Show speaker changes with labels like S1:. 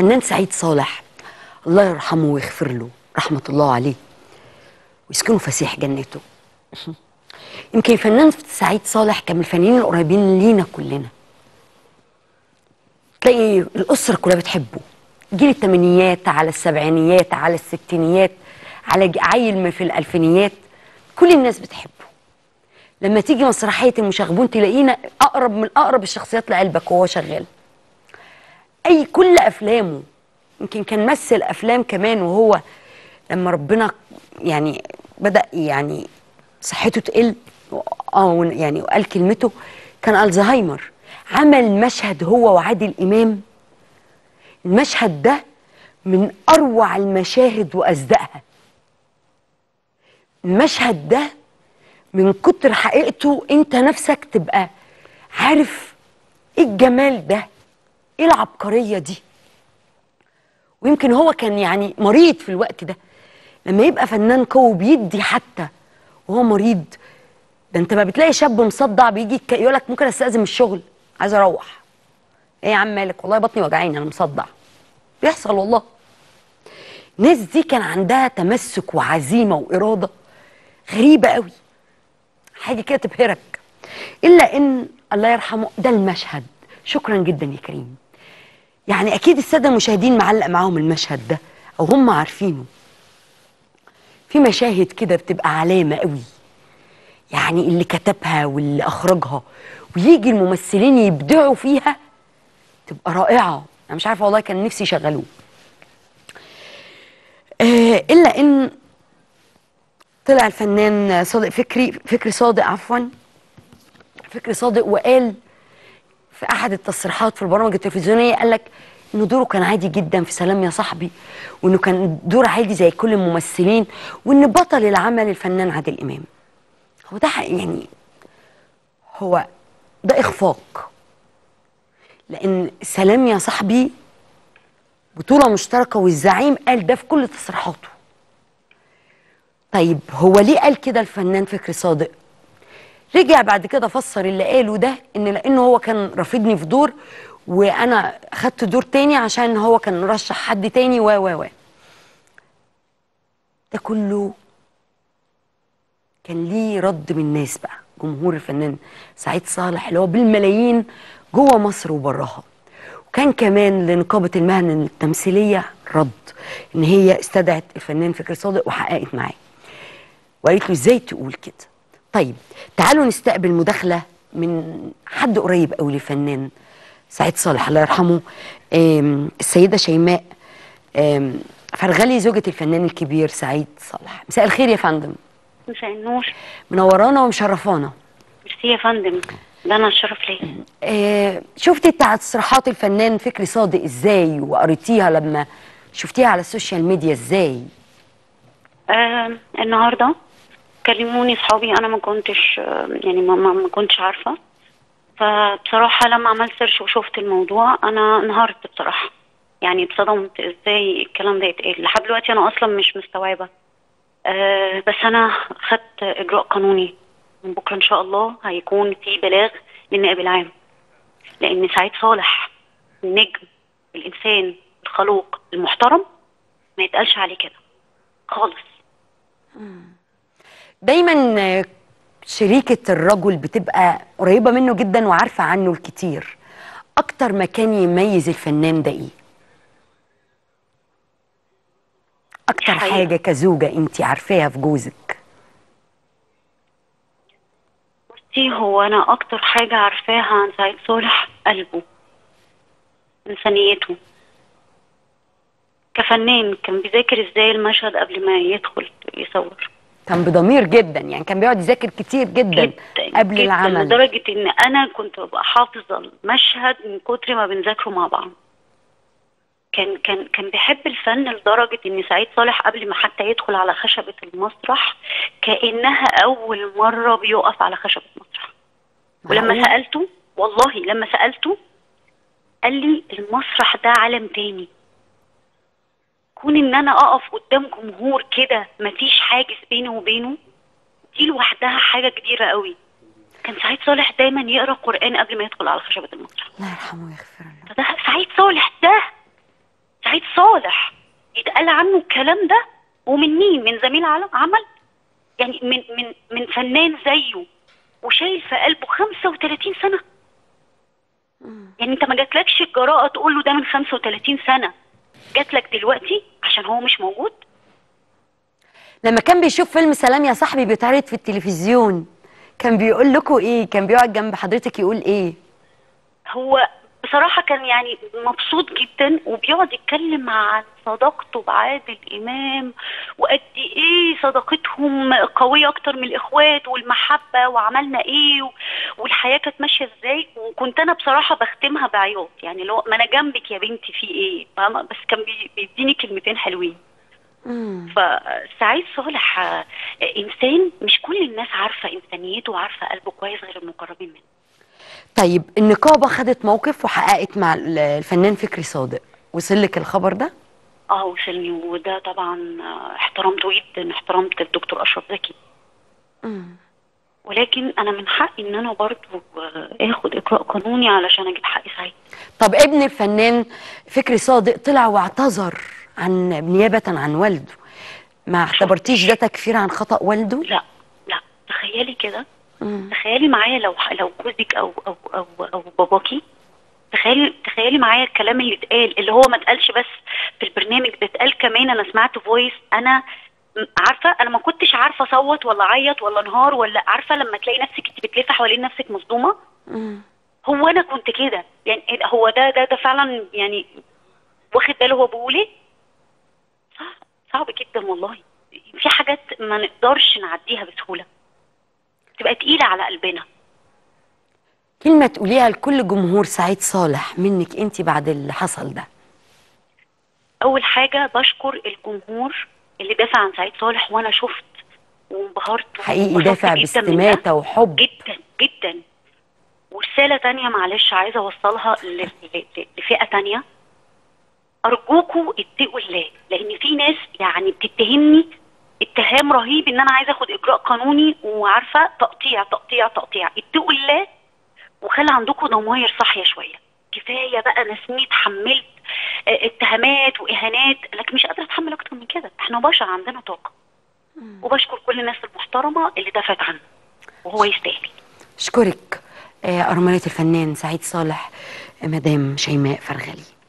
S1: فنان سعيد صالح الله يرحمه ويغفر له رحمة الله عليه ويسكنه فسيح جنته يمكن الفنان سعيد صالح كان من الفنانين القريبين لينا كلنا تلاقي الأسرة كلها بتحبه جيل الثمانينيات على السبعينيات على الستينيات على ج- عيل ما في الألفينيات كل الناس بتحبه لما تيجي مسرحية المشاغبون تلاقينا أقرب من أقرب الشخصيات لقلبك وهو شغال أي كل أفلامه يمكن كان مثل أفلام كمان وهو لما ربنا يعني بدأ يعني صحته تقل اه يعني وقال كلمته كان الزهايمر عمل مشهد هو وعادل امام المشهد ده من اروع المشاهد واصدقها المشهد ده من كتر حقيقته انت نفسك تبقى عارف ايه الجمال ده ايه العبقريه دي ويمكن هو كان يعني مريض في الوقت ده لما يبقى فنان قوي بيدي حتى وهو مريض ده انت ما بتلاقي شاب مصدع بيجي يك- يقول لك ممكن استاذن من الشغل عايز اروح ايه يا عم مالك والله بطني وجعاني انا مصدع بيحصل والله الناس دي كان عندها تمسك وعزيمه واراده غريبه قوي حاجه كده تبهرك الا ان الله يرحمه ده المشهد شكرا جدا يا كريم يعني اكيد الساده المشاهدين معلق معاهم المشهد ده او هم عارفينه في مشاهد كده بتبقى علامه قوي يعني اللي كتبها واللي اخرجها ويجي الممثلين يبدعوا فيها تبقى رائعه انا مش عارفه والله كان نفسي يشغلوه آه الا ان طلع الفنان صادق فكري فكري صادق عفوا فكري صادق وقال في احد التصريحات في البرامج التلفزيونيه قال لك انه دوره كان عادي جدا في سلام يا صاحبي وانه كان دور عادي زي كل الممثلين وان بطل العمل الفنان عادل امام هو ده حق- يعني هو ده اخفاق لان سلام يا صاحبي بطوله مشتركه والزعيم قال ده في كل تصريحاته طيب هو ليه قال كده الفنان فكري صادق رجع بعد كده فسر اللي قاله ده ان لانه هو كان رافضني في دور وانا اخدت دور تاني عشان هو كان رشح حد تاني و و و ده كله كان ليه رد من الناس بقى جمهور الفنان سعيد صالح اللي هو بالملايين جوه مصر وبراها وكان كمان لنقابة المهن التمثيلية رد ان هي استدعت الفنان فكري صادق وحققت معاه وقالت له ازاي تقول كده طيب تعالوا نستقبل مداخلة من حد قريب قوي للفنان سعيد صالح الله يرحمه آم، السيدة شيماء آم، فرغلي زوجة الفنان الكبير سعيد صالح مساء الخير يا فندم
S2: مساء النور
S1: منورانا ومشرفانا
S2: ميرسي يا فندم ده انا الشرف ليا
S1: آه، شفتي تصريحات الفنان فكري صادق ازاي وقريتيها لما شفتيها على السوشيال ميديا ازاي
S2: آه النهارده كلموني صحابي انا ما كنتش آه، يعني ما, ما, ما كنتش عارفه فبصراحه لما عملت سيرش وشفت الموضوع انا انهارت بصراحه يعني اتصدمت ازاي الكلام ده يتقال لحد دلوقتي انا اصلا مش مستوعبه آه بس انا خدت اجراء قانوني من بكره ان شاء الله هيكون في بلاغ للنائب العام لان سعيد صالح النجم الانسان الخلوق المحترم ما يتقالش عليه كده خالص
S1: دايما آه، شريكة الرجل بتبقى قريبة منه جدا وعارفة عنه الكتير أكتر مكان يميز الفنان ده إيه؟ أكتر
S2: حقيقة.
S1: حاجة كزوجة أنت عارفاها في جوزك
S2: بصي هو انا اكتر حاجه عارفاها عن سعيد صالح قلبه انسانيته كفنان كان بيذاكر ازاي المشهد قبل ما يدخل يصور
S1: كان بضمير جدا يعني كان بيقعد يذاكر كتير جدا,
S2: جدا
S1: قبل
S2: جدا
S1: العمل
S2: لدرجه ان انا كنت ببقى حافظه المشهد من كتر ما بنذاكره مع بعض كان كان كان بيحب الفن لدرجه ان سعيد صالح قبل ما حتى يدخل على خشبه المسرح كانها اول مره بيقف على خشبه مسرح ولما
S1: معقول؟
S2: سالته والله لما سالته قال لي المسرح ده عالم تاني كون ان انا اقف قدام جمهور كده مفيش حاجز بيني وبينه دي لوحدها حاجه كبيره قوي كان سعيد صالح دايما يقرا قران قبل ما يدخل على خشبه المسرح
S1: الله يرحمه ويغفر له
S2: فده سعيد صالح ده صالح يتقال عنه الكلام ده ومن مين من زميل عل- عمل يعني من من من فنان زيه وشايل في قلبه 35 سنه يعني انت ما جاتلكش الجراءه تقول له ده من 35 سنه جاتلك دلوقتي عشان هو مش موجود
S1: لما كان بيشوف فيلم سلام يا صاحبي بيتعرض في التلفزيون كان بيقول لكم ايه كان بيقعد جنب حضرتك يقول ايه
S2: هو بصراحة كان يعني مبسوط جدا وبيقعد يتكلم عن صداقته بعادل إمام وقد إيه صداقتهم قوية أكتر من الإخوات والمحبة وعملنا إيه و- والحياة كانت ماشية إزاي وكنت أنا بصراحة بختمها بعياط يعني لو ما أنا جنبك يا بنتي في إيه فاهمة بس كان بي- بيديني كلمتين حلوين فسعيد صالح آه، إنسان مش كل الناس عارفة إنسانيته وعارفة قلبه كويس غير المقربين منه
S1: طيب النقابه خدت موقف وحققت مع ال- الفنان فكري صادق وصل لك الخبر ده
S2: اه وصلني وده طبعا آه، احترمته جدا احترمت الدكتور اشرف زكي ولكن انا من حقي ان انا برضو آه، اخد اجراء قانوني علشان اجيب حقي سعيد
S1: طب ابن الفنان فكري صادق طلع واعتذر عن نيابه عن والده ما اعتبرتيش ده تكفير عن خطأ والده
S2: لا لا تخيلي كده
S1: مم.
S2: تخيلي معايا لو لو جوزك او او او او باباكي تخيلي تخيلي معايا الكلام اللي اتقال اللي هو ما اتقالش بس في البرنامج ده اتقال كمان انا سمعت فويس انا م- عارفه انا ما كنتش عارفه اصوت ولا اعيط ولا انهار ولا عارفه لما تلاقي نفسك انت بتلفي حوالين نفسك مصدومه
S1: مم.
S2: هو انا كنت كده يعني هو ده ده ده فعلا يعني واخد باله هو بيقول ايه صعب صعب جدا والله في حاجات ما نقدرش نعديها بسهوله تبقى تقيله على قلبنا
S1: كلمه تقوليها لكل جمهور سعيد صالح منك انت بعد اللي حصل ده
S2: اول حاجه بشكر الجمهور اللي دافع عن سعيد صالح وانا شفت وانبهرت
S1: حقيقي
S2: وانبسطت
S1: دافع
S2: جدا من ده.
S1: باستماته وحب
S2: جدا جدا ورسالة تانية معلش عايزة أوصلها ل- ل- ل- لفئة تانية أرجوكوا اتقوا الله لأن في ناس يعني بتتهمني اتهام رهيب إن أنا عايزة أخد إجراء قانوني وعارفة تقطيع تقطيع تقطيع اتقوا الله وخلي عندكم ضماير صاحية شوية كفاية بقى أنا سنين اتحملت اه، اتهامات وإهانات لكن مش قادرة أتحمل أكتر من كده إحنا بشر عندنا طاقة وبشكر كل الناس المحترمة اللي دافعت عنه وهو يستاهل
S1: اشكرك آه، ارمله الفنان سعيد صالح آه، مدام شيماء فرغلي